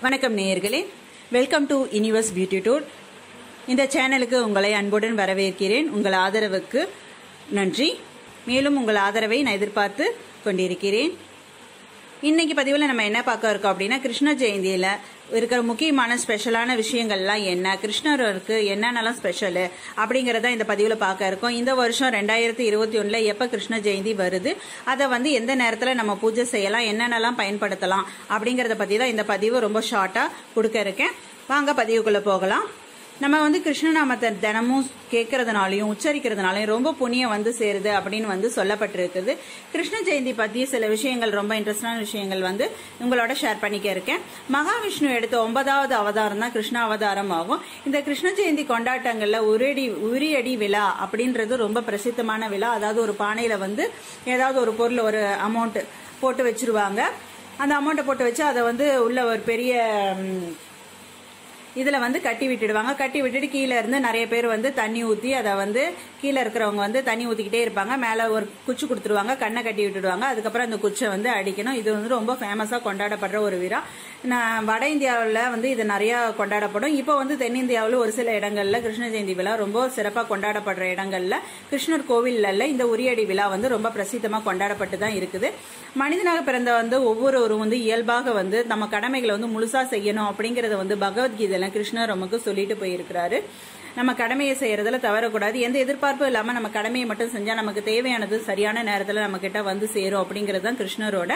வணக்கம் நேயர்களே welcome to universe beauty tour இந்த சேனலுக்கு உங்களை அன்புடன் வரவேற்கிறேன் உங்கள் ஆதரவுக்கு நன்றி மேலும் உங்கள் ஆதரவை நான் எதிர்பார்த்து கொண்டிருக்கிறேன் இன்னைக்கு பதிவில் நம்ம என்ன பார்க்க இருக்கோம் அப்படின்னா கிருஷ்ண ஜெயந்தியில் இருக்கிற முக்கியமான ஸ்பெஷலான விஷயங்கள்லாம் என்ன கிருஷ்ணருக்கு என்னென்னலாம் ஸ்பெஷலு அப்படிங்கிறத இந்த பதிவில் பார்க்க இருக்கோம் இந்த வருஷம் ரெண்டாயிரத்தி இருபத்தி ஒன்றில் எப்போ கிருஷ்ண ஜெயந்தி வருது அதை வந்து எந்த நேரத்தில் நம்ம பூஜை செய்யலாம் என்னென்னலாம் பயன்படுத்தலாம் அப்படிங்கிறத பற்றி தான் இந்த பதிவு ரொம்ப ஷார்ட்டாக கொடுக்க இருக்கேன் வாங்க பதிவுக்குள்ளே போகலாம் நம்ம வந்து கிருஷ்ணநாமத்தை தினமும் கேட்கறதுனாலையும் உச்சரிக்கிறதுனாலையும் ரொம்ப புண்ணியம் வந்து சேருது அப்படின்னு வந்து சொல்லப்பட்டிருக்குது கிருஷ்ண ஜெயந்தி பத்தி சில விஷயங்கள் ரொம்ப இன்ட்ரெஸ்டான விஷயங்கள் வந்து உங்களோட ஷேர் பண்ணிக்க இருக்கேன் மகாவிஷ்ணு எடுத்த ஒன்பதாவது அவதாரம் தான் கிருஷ்ண அவதாரம் ஆகும் இந்த கிருஷ்ண ஜெயந்தி கொண்டாட்டங்கள்ல உரியடி உரியடி விழா அப்படின்றது ரொம்ப பிரசித்தமான விழா அதாவது ஒரு பானையில வந்து ஏதாவது ஒரு பொருள் ஒரு அமௌண்ட் போட்டு வச்சிருவாங்க அந்த அமௌண்ட்டை போட்டு வச்சு அதை வந்து உள்ள ஒரு பெரிய ம், இதுல வந்து கட்டி விட்டுடுவாங்க கட்டி விட்டுட்டு கீழே இருந்து நிறைய பேர் வந்து தண்ணி ஊத்தி அதை வந்து கீழே இருக்கிறவங்க வந்து தண்ணி ஊத்திக்கிட்டே இருப்பாங்க மேல ஒரு குச்சி கொடுத்துருவாங்க கண்ணை கட்டி விட்டுடுவாங்க அதுக்கப்புறம் அந்த குச்சை வந்து அடிக்கணும் இது வந்து ரொம்ப ஃபேமஸா கொண்டாடப்படுற ஒரு விழா நான் வட இந்தியாவில் வந்து இது நிறைய கொண்டாடப்படும் இப்போ வந்து தென்னிந்தியாவில் ஒரு சில இடங்கள்ல கிருஷ்ண ஜெயந்தி விழா ரொம்ப சிறப்பாக கொண்டாடப்படுற இடங்கள்ல கிருஷ்ணர் கோவில்ல இந்த உரியடி விழா வந்து ரொம்ப பிரசித்தமாக கொண்டாடப்பட்டு தான் இருக்குது மனிதனாக பிறந்த வந்து ஒவ்வொருவரும் வந்து இயல்பாக வந்து நம்ம கடமைகளை வந்து முழுசா செய்யணும் அப்படிங்கறத வந்து பகவத்கீதையில கிருஷ்ணர் நமக்கு சொல்லிட்டு போயிருக்கிறாரு நம்ம கடமையை செய்யறதுல தவறக்கூடாது எந்த எதிர்பார்ப்பும் இல்லாம நம்ம கடமையை மட்டும் செஞ்சா நமக்கு தேவையானது சரியான நேரத்துல நம்ம கிட்ட வந்து சேரும் அப்படிங்கிறது தான் கிருஷ்ணரோட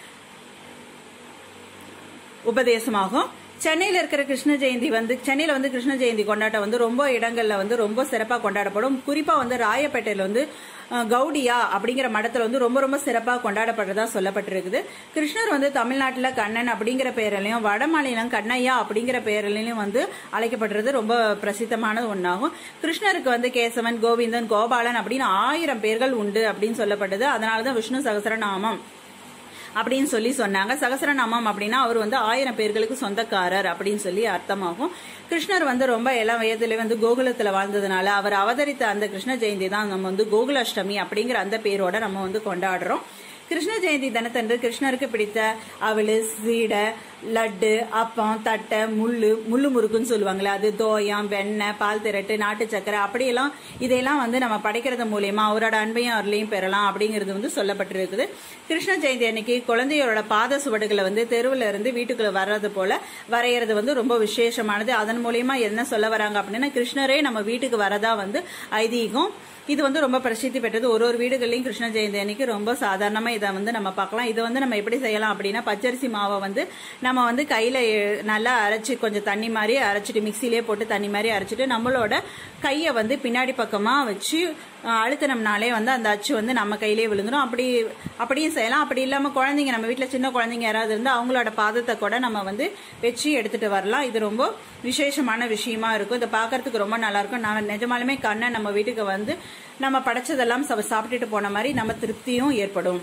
உபதேசமாகும் சென்னையில இருக்கிற கிருஷ்ண ஜெயந்தி வந்து சென்னையில வந்து கிருஷ்ண ஜெயந்தி கொண்டாட்டம் வந்து ரொம்ப இடங்கள்ல வந்து ரொம்ப சிறப்பா கொண்டாடப்படும் குறிப்பா வந்து ராயப்பேட்டையில வந்து அஹ், கௌடியா அப்படிங்கிற மடத்துல வந்து ரொம்ப ரொம்ப சிறப்பா கொண்டாடப்படுறதா சொல்லப்பட்டிருக்குது கிருஷ்ணர் வந்து தமிழ்நாட்டுல கண்ணன் அப்படிங்கிற பெயரிலையும் வட மாநிலம் கண்ணையா அப்படிங்கிற பெயரிலையும் வந்து அழைக்கப்படுறது ரொம்ப பிரசித்தமான ஒன்னாகும் கிருஷ்ணருக்கு வந்து கேசவன் கோவிந்தன் கோபாலன் அப்படின்னு ஆயிரம் பேர்கள் உண்டு அப்படின்னு சொல்லப்பட்டது அதனாலதான் விஷ்ணு சகசரநாமம் அப்படின்னு சொல்லி சொன்னாங்க சகசரநாமம் அப்படின்னா அவர் வந்து ஆயிரம் பேர்களுக்கு சொந்தக்காரர் அப்படின்னு சொல்லி அர்த்தமாகும் கிருஷ்ணர் வந்து ரொம்ப இளம் வயதுல வந்து கோகுலத்துல வாழ்ந்ததுனால அவர் அவதரித்த அந்த கிருஷ்ண ஜெயந்தி தான் நம்ம வந்து கோகுலாஷ்டமி அப்படிங்கிற அந்த பேரோட நம்ம வந்து கொண்டாடுறோம் கிருஷ்ண ஜெயந்தி தினத்தன்று கிருஷ்ணருக்கு பிடித்த அவளு சீடை லட்டு அப்பம் தட்டை முள்ளு முள்ளு முறுக்குன்னு சொல்லுவாங்களே அது தோயம் வெண்ணெய் பால் திரட்டு நாட்டு சக்கரை அப்படியெல்லாம் இதையெல்லாம் வந்து நம்ம படைக்கிறது மூலியமா அவரோட அன்பையும் அருளையும் பெறலாம் அப்படிங்கிறது வந்து சொல்லப்பட்டிருக்குது கிருஷ்ண ஜெயந்தி அன்னைக்கு குழந்தையோட பாத சுவடுகளை வந்து தெருவுல இருந்து வீட்டுக்குள்ள வர்றது போல வரைகிறது வந்து ரொம்ப விசேஷமானது அதன் மூலியமா என்ன சொல்ல வராங்க அப்படின்னா கிருஷ்ணரே நம்ம வீட்டுக்கு வரதா வந்து ஐதீகம் இது வந்து ரொம்ப பிரசித்தி பெற்றது ஒரு ஒரு வீடுகள்லயும் கிருஷ்ண ஜெயந்தி அன்னைக்கு ரொம்ப சாதாரணமா இதை வந்து நம்ம பார்க்கலாம் இதை வந்து நம்ம எப்படி செய்யலாம் அப்படின்னா பச்சரிசி மாவை வந்து நம்ம வந்து கையில எ- நல்லா அரைச்சு கொஞ்சம் தண்ணி மாதிரி அரைச்சிட்டு மிக்சிலேயே போட்டு தண்ணி மாதிரி அரைச்சிட்டு நம்மளோட கையை வந்து பின்னாடி பக்கமா வச்சு அஹ், அழுத்தினோம்னாலே வந்து அந்த அச்சு வந்து நம்ம கையிலே விழுந்துடும் அப்படி அப்படியும் செய்யலாம் அப்படி இல்லாம குழந்தைங்க நம்ம வீட்ல சின்ன குழந்தைங்க யாராவது இருந்தா அவங்களோட பாதத்தை கூட நம்ம வந்து வச்சு எடுத்துட்டு வரலாம் இது ரொம்ப விசேஷமான விஷயமா இருக்கும் இதை பார்க்கறதுக்கு ரொம்ப நல்லா இருக்கும் நான் நிஜமாலுமே கண்ணை நம்ம வீட்டுக்கு வந்து நம்ம படைச்சதெல்லாம் சா- சாப்பிட்டுட்டு போன மாதிரி நம்ம திருப்தியும் ஏற்படும்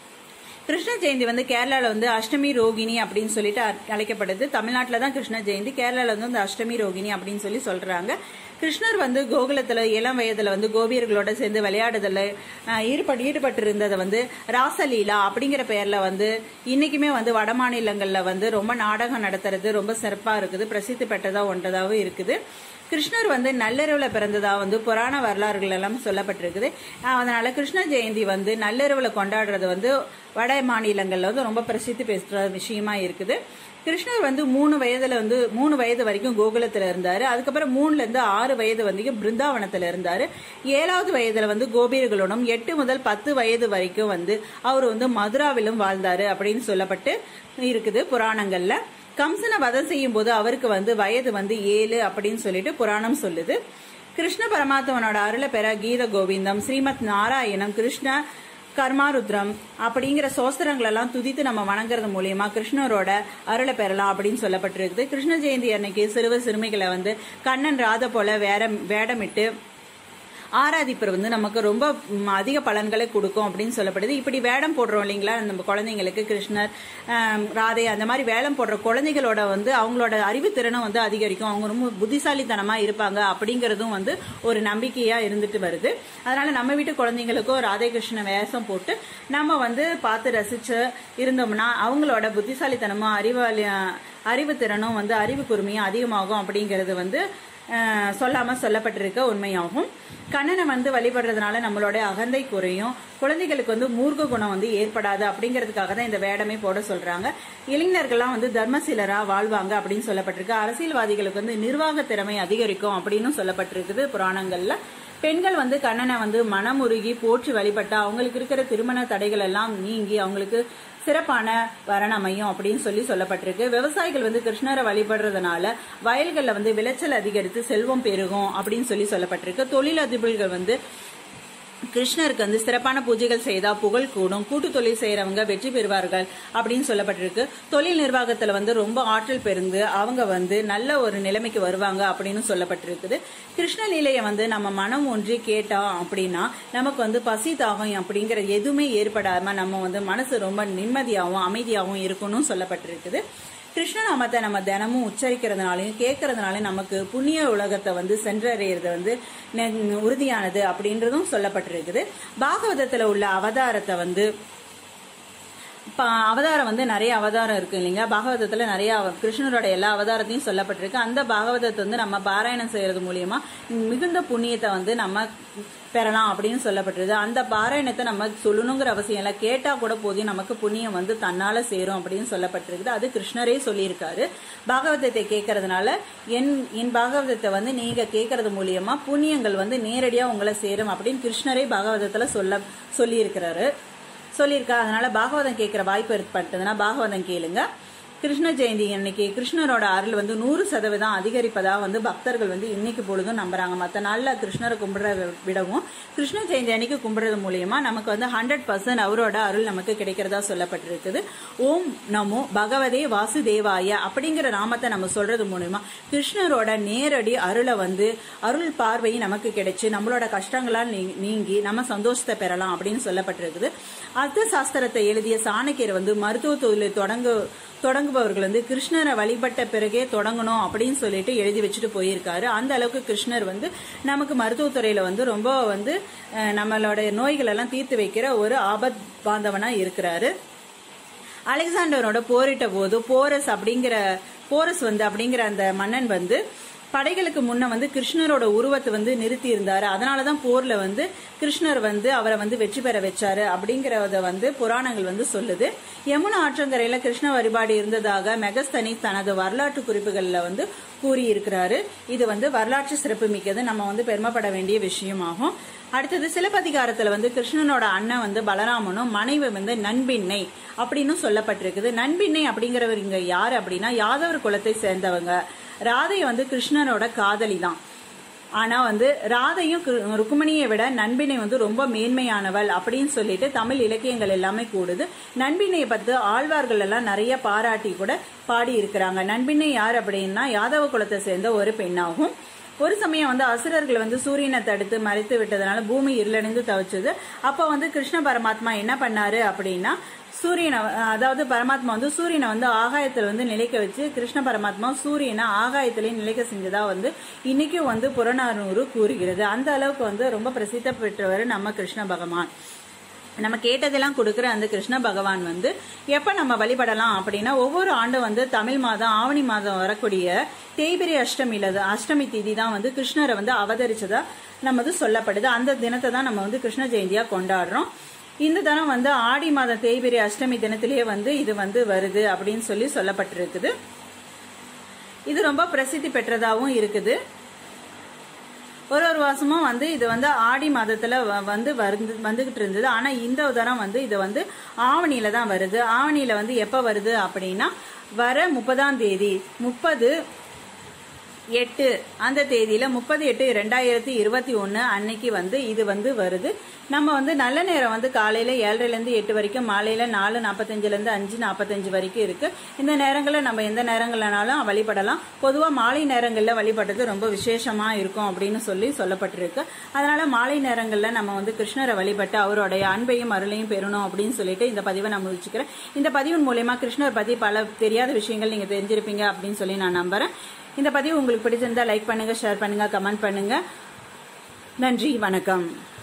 கிருஷ்ண ஜெயந்தி வந்து கேரளால வந்து அஷ்டமி ரோகிணி அப்படின்னு சொல்லிட்டு அ- அழைக்கப்படுது தமிழ்நாட்டில் தான் கிருஷ்ண ஜெயந்தி கேரளால வந்து அந்த அஷ்டமி ரோகிணி அப்படின்னு சொல்லி சொல்றாங்க கிருஷ்ணர் வந்து கோகுலத்துல இளம் வயதுல வந்து கோபியர்களோட சேர்ந்து விளையாடுதல அஹ், ஈடுபட்டு ஈடுபட்டு இருந்ததை வந்து ராசலீலா அப்படிங்கிற பெயர்ல வந்து இன்னைக்குமே வந்து வட மாநிலங்கள்ல வந்து ரொம்ப நாடகம் நடத்துறது ரொம்ப சிறப்பா இருக்குது பிரசித்தி பெற்றதா ஒன்றதாவும் இருக்குது கிருஷ்ணர் வந்து நள்ளிரவுல பிறந்ததா வந்து புராண வரலாறுகள் எல்லாம் சொல்லப்பட்டிருக்குது அஹ் அதனால கிருஷ்ண ஜெயந்தி வந்து நள்ளிரவுல கொண்டாடுறது வந்து வட மாநிலங்கள்ல வந்து ரொம்ப பிரசித்தி பெற்ற விஷயமா இருக்குது கிருஷ்ணர் வந்து மூணு வயதுல வந்து மூணு வயது வரைக்கும் கோகுலத்துல இருந்தாரு அதுக்கப்புறம் மூணுல இருந்து ஆறு வயது வரைக்கும் பிருந்தாவனத்துல இருந்தாரு ஏழாவது வயதுல வந்து கோபியர்களுடன் எட்டு முதல் பத்து வயது வரைக்கும் வந்து அவர் வந்து மதுராவிலும் வாழ்ந்தாரு அப்படின்னு சொல்லப்பட்டு இருக்குது புராணங்கள்ல கம்சனை வதம் செய்யும் போது அவருக்கு வந்து வயது வந்து ஏழு அப்படின்னு சொல்லிட்டு புராணம் சொல்லுது கிருஷ்ண பரமாத்மனோட அருளை பெற கீத கோவிந்தம் ஸ்ரீமத் நாராயணம் கிருஷ்ண கர்மாருத்ரம் அப்படிங்கிற சோஸ்திரங்கள் எல்லாம் துதித்து நம்ம வணங்குறது மூலியமா கிருஷ்ணரோட அருளை பெறலாம் அப்படின்னு சொல்லப்பட்டிருக்குது கிருஷ்ண ஜெயந்தி அன்னைக்கு சிறுவர் சிறுமிகளை வந்து கண்ணன் ராத போல வேடம் வேடமிட்டு ஆராதிப்பர் வந்து நமக்கு ரொம்ப ம், அதிக பலன்களை கொடுக்கும் அப்படின்னு சொல்லப்படுது இப்படி வேடம் போடுறோம் இல்லைங்களா நம்ம குழந்தைங்களுக்கு கிருஷ்ணர் ஆம், ராதை அந்த மாதிரி வேடம் போடுற குழந்தைகளோட வந்து அவங்களோட அறிவுத்திறனும் வந்து அதிகரிக்கும் அவங்க ரொம்ப புத்திசாலித்தனமா இருப்பாங்க அப்படிங்கறதும் வந்து ஒரு நம்பிக்கையா இருந்துட்டு வருது அதனால நம்ம வீட்டு குழந்தைங்களுக்கும் ராதை கிருஷ்ண வேஷம் போட்டு நம்ம வந்து பார்த்து ரசிச்சு இருந்தோம்னா அவங்களோட புத்திசாலித்தனமும் அறிவாளி அறிவுத்திறனும் வந்து அறிவு கூர்மையும் அதிகமாகும் அப்படிங்கிறது வந்து அஹ், சொல்லாம சொல்லப்பட்டிருக்க உண்மையாகும் கண்ணனை வந்து வழிபடுறதுனால நம்மளோட அகந்தை குறையும் குழந்தைகளுக்கு வந்து மூர்க்க குணம் வந்து ஏற்படாது அப்படிங்கிறதுக்காக தான் இந்த வேடமே போட சொல்றாங்க இளைஞர்கள்லாம் வந்து தர்மசீலரா வாழ்வாங்க அப்படின்னு சொல்லப்பட்டிருக்கு அரசியல்வாதிகளுக்கு வந்து நிர்வாக திறமை அதிகரிக்கும் அப்படின்னு சொல்லப்பட்டிருக்குது புராணங்கள்ல பெண்கள் வந்து கண்ணனை வந்து மனமுருகி போற்றி வழிபட்டா அவங்களுக்கு இருக்கிற திருமண தடைகள் எல்லாம் நீங்கி அவங்களுக்கு சிறப்பான வரன் அமையும் அப்படின்னு சொல்லி சொல்லப்பட்டிருக்கு விவசாயிகள் வந்து கிருஷ்ணரை வழிபடுறதுனால வயல்களில் வந்து விளைச்சல் அதிகரித்து செல்வம் பெருகும் அப்படின்னு சொல்லி சொல்லப்பட்டிருக்கு தொழிலதிபர்கள் வந்து கிருஷ்ணருக்கு வந்து சிறப்பான பூஜைகள் செய்தா புகழ் கூடும் கூட்டு தொழில் செய்யறவங்க வெற்றி பெறுவார்கள் அப்படின்னு சொல்லப்பட்டிருக்கு தொழில் நிர்வாகத்துல வந்து ரொம்ப ஆற்றல் பெருந்து அவங்க வந்து நல்ல ஒரு நிலைமைக்கு வருவாங்க அப்படின்னு சொல்லப்பட்டிருக்குது கிருஷ்ண லீலையை வந்து நம்ம மனம் ஒன்றி கேட்டோம் அப்படின்னா நமக்கு வந்து பசி தாகம் அப்படிங்கிற எதுவுமே ஏற்படாம நம்ம வந்து மனசு ரொம்ப நிம்மதியாகவும் அமைதியாகவும் இருக்கணும்னு சொல்லப்பட்டிருக்குது கிருஷ்ணநாமத்தை நம்ம தினமும் உச்சரிக்கிறதுனாலையும் கேட்கறதுனாலையும் நமக்கு புண்ணிய உலகத்தை வந்து சென்றடைகிறது வந்து நெ- உறுதியானது அப்படின்றதும் சொல்லப்பட்டிருக்குது பாகவதத்துல உள்ள அவதாரத்தை வந்து இப்போ அவதாரம் வந்து நிறைய அவதாரம் இருக்கு இல்லைங்களா பாகவதத்துல நிறைய அவ- கிருஷ்ணரோட எல்லா அவதாரத்தையும் சொல்லப்பட்டிருக்கு அந்த பாகவதத்தை வந்து நம்ம பாராயணம் செய்யறது மூலியமா மிகுந்த புண்ணியத்தை வந்து நம்ம பெறலாம் அப்படின்னு சொல்லப்பட்டிருக்கு அந்த பாராயணத்தை நம்ம சொல்லணுங்கிற அவசியம் இல்லை கேட்டா கூட போதும் நமக்கு புண்ணியம் வந்து தன்னால சேரும் அப்படின்னு சொல்லப்பட்டிருக்குது அது கிருஷ்ணரே சொல்லியிருக்காரு பாகவதத்தை கேட்கறதுனால என் என் பாகவதத்தை வந்து நீங்க கேட்கறது மூலியமா புண்ணியங்கள் வந்து நேரடியா உங்களை சேரும் அப்படின்னு கிருஷ்ணரே பாகவதத்துல சொல்ல சொல்லியிருக்கிறாரு சொல்லியிருக்கா அதனால பாகவதம் கேட்கிற வாய்ப்பு ஏற்பட்டதுன்னா பாகவதம் கேளுங்க கிருஷ்ண ஜெயந்தி அன்னைக்கு கிருஷ்ணரோட அருள் வந்து நூறு சதவீதம் அதிகரிப்பதா வந்து பக்தர்கள் வந்து இன்னைக்கு பொழுதும் நம்புறாங்க மற்ற நாள்ல கிருஷ்ணரை கும்பிடுறத விடவும் கிருஷ்ண ஜெயந்தி அன்னைக்கு கும்பிடுறது மூலியமா நமக்கு வந்து ஹண்ட்ரட் பர்சன்ட் அவரோட அருள் நமக்கு கிடைக்கிறதா சொல்லப்பட்டிருக்குது ஓம் நமோ பகவதே வாசுதேவாய அப்படிங்கிற நாமத்தை நம்ம சொல்றது மூலியமா கிருஷ்ணரோட நேரடி அருளை வந்து அருள் பார்வை நமக்கு கிடைச்சு நம்மளோட கஷ்டங்களால் நீ- நீங்கி நம்ம சந்தோஷத்தை பெறலாம் அப்படின்னு சொல்லப்பட்டிருக்குது அர்த்த சாஸ்திரத்தை எழுதிய சாணக்கியர் வந்து மருத்துவ தொழிலை தொடங்க தொடங்குபவர்கள் வந்து கிருஷ்ணரை வழிபட்ட பிறகே தொடங்கணும் அப்படின்னு சொல்லிட்டு எழுதி வச்சுட்டு போயிருக்காரு அந்த அளவுக்கு கிருஷ்ணர் வந்து நமக்கு மருத்துவத்துறையில வந்து ரொம்ப வந்து அஹ், நம்மளோட நோய்கள் எல்லாம் தீர்த்து வைக்கிற ஒரு ஆபத் பாந்தவனா இருக்கிறாரு அலெக்சாண்டரோட போரிட்ட போது போரஸ் அப்படிங்கிற போரஸ் வந்து அப்படிங்கிற அந்த மன்னன் வந்து படைகளுக்கு முன்ன வந்து கிருஷ்ணரோட உருவத்தை வந்து நிறுத்தி இருந்தாரு அதனாலதான் போர்ல வந்து கிருஷ்ணர் வந்து அவரை வந்து வெற்றி பெற வச்சாரு அப்படிங்கறத வந்து புராணங்கள் வந்து சொல்லுது யமுனா ஆற்றங்கரையில கிருஷ்ண வழிபாடு இருந்ததாக மெகஸ்தனி தனது வரலாற்று குறிப்புகள்ல வந்து கூறியிருக்கிறாரு இது வந்து வரலாற்று சிறப்பு மிக்கது நம்ம வந்து பெருமைப்பட வேண்டிய விஷயமாகும் அடுத்தது சிலப்பதிகாரத்துல வந்து கிருஷ்ணனோட அண்ணன் வந்து பலராமனும் மனைவி வந்து நண்பின்னை அப்படின்னு சொல்லப்பட்டிருக்குது நண்பின்னை அப்படிங்கிறவர் இங்க யாரு அப்படின்னா யாதவர் குலத்தை சேர்ந்தவங்க ராதை வந்து கிருஷ்ணனோட காதலி தான் ஆனா வந்து ராதையும் கிரு- ருக்குமணியை விட நண்பினை வந்து ரொம்ப மேன்மையானவள் அப்படின்னு சொல்லிட்டு தமிழ் இலக்கியங்கள் எல்லாமே கூடுது நண்பினையை பத்தி ஆழ்வார்கள் எல்லாம் நிறைய பாராட்டி கூட பாடி இருக்கிறாங்க நண்பினை யார் அப்படின்னா யாதவ குலத்தை சேர்ந்த ஒரு பெண்ணாகும் ஒரு சமயம் வந்து அசுரர்கள் வந்து சூரியனை தடுத்து மறைத்து விட்டதுனால பூமி இருளடைந்து தவிச்சது அப்ப வந்து கிருஷ்ண பரமாத்மா என்ன பண்ணாரு அப்படின்னா சூரியனை அதாவது பரமாத்மா வந்து சூரியனை வந்து ஆகாயத்துல வந்து நிலைக்க வச்சு கிருஷ்ண பரமாத்மா சூரியனை ஆகாயத்திலே நிலைக்க செஞ்சதா வந்து இன்னைக்கும் வந்து புறநானூறு கூறுகிறது அந்த அளவுக்கு வந்து ரொம்ப பிரசித்த பெற்றவர் நம்ம கிருஷ்ண பகவான் நம்ம கேட்டதெல்லாம் கொடுக்குற அந்த கிருஷ்ண பகவான் வந்து எப்ப நம்ம வழிபடலாம் அப்படின்னா ஒவ்வொரு ஆண்டும் வந்து தமிழ் மாதம் ஆவணி மாதம் வரக்கூடிய தேய்பிரி அஷ்டமியில தான் அஷ்டமி திதி தான் வந்து கிருஷ்ணரை வந்து அவதரிச்சதா நமது சொல்லப்படுது அந்த தினத்தை தான் நம்ம வந்து கிருஷ்ண ஜெயந்தியா கொண்டாடுறோம் இந்த தினம் வந்து ஆடி மாதம் தேய்பிரி அஷ்டமி தினத்திலேயே வந்து இது வந்து வருது அப்படின்னு சொல்லி சொல்லப்பட்டிருக்குது இது ரொம்ப பிரசித்தி பெற்றதாகவும் இருக்குது ஒரு ஒரு வருஷமும் வந்து இது வந்து ஆடி மாதத்துல வ- வந்து வந்து வந்துகிட்டு இருந்தது ஆனா இந்த தரம் வந்து இது வந்து ஆவணியில தான் வருது ஆவணியில வந்து எப்ப வருது அப்படின்னா வர முப்பதாம் தேதி முப்பது எட்டு அந்த தேதியில முப்பது எட்டு ரெண்டாயிரத்தி இருபத்தி ஒன்னு அன்னைக்கு வந்து இது வந்து வருது நம்ம வந்து நல்ல நேரம் வந்து காலையில ஏழரைல இருந்து எட்டு வரைக்கும் மாலையில நாலு நாற்பத்தஞ்சுல இருந்து அஞ்சு நாற்பத்தஞ்சு வரைக்கும் இருக்கு இந்த நேரங்களில் நம்ம எந்த நேரங்கள்னாலும் வழிபடலாம் பொதுவா மாலை நேரங்கள்ல வழிபடுறது ரொம்ப விசேஷமா இருக்கும் அப்படின்னு சொல்லி சொல்லப்பட்டிருக்கு அதனால மாலை நேரங்கள்ல நம்ம வந்து கிருஷ்ணரை வழிபட்டு அவருடைய அன்பையும் அருளையும் பெறணும் அப்படின்னு சொல்லிட்டு இந்த பதிவை நான் முடிச்சுக்கிறேன் இந்த பதிவின் மூலயமா கிருஷ்ணர் பத்தி பல தெரியாத விஷயங்கள் நீங்க தெரிஞ்சிருப்பீங்க அப்படின்னு சொல்லி நான் நம்புறேன் இந்த பதிவு உங்களுக்கு பிடிச்சிருந்தா லைக் பண்ணுங்க ஷேர் பண்ணுங்க கமெண்ட் பண்ணுங்க நன்றி வணக்கம்